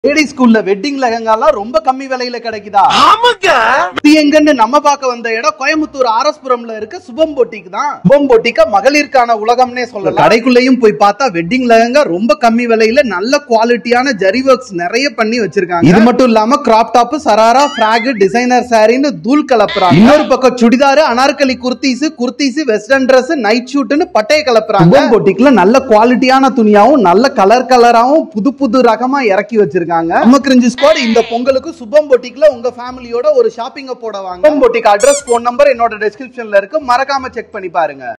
lady ஸ்கூல்ல wedding லெஹங்காலாம் ரொம்ப கம்மி விலையில கிடைக்குதா ஆமாங்க இது எங்கன்னு நம்ம பார்க்க வந்த இடம் கோயம்புத்தூர் ஆர்எஸ்புரம்ல இருக்க சுபம் பொட்டிக் தான் சுபம் பொட்டிக்க மகளிருக்கான உலகம்னே சொல்லலாம் கடைக்குள்ளேயும் போய் பார்த்தா வெட்டிங் லெஹங்கா ரொம்ப கம்மி விலையில நல்ல குவாலிட்டியான ஜரி ஒர்க்ஸ் நிறைய பண்ணி வச்சிருக்காங்க இது மட்டும் இல்லாம crop top sharara frock designer சாரின்னு தூள் கலப்புறாங்க இன்னொரு பக்கம் churidar Anarkali kurtis kurtis western Dress night ஷூட்னு பட்டைய கலப்புறாங்க சுபம் பொட்டிக்ல நல்ல குவாலிட்டியான துணியாவும் நல்ல கலர் கலராவும் புது புது ரகமா இறக்கி வச்சிருக்காங்க நம்ம கிரிஞ்சு ஸ்குவாட் இந்த பொங்கலுக்கு சுபம் பொட்டிக்ல உங்க ஃபேமிலியோட ஒரு ஷாப்பிங்க போட வாங்க Subham boutique address phone number என்னோட டெஸ்கிரிப்ஷன்ல இருக்கு மறக்காம செக் பண்ணி பாருங்க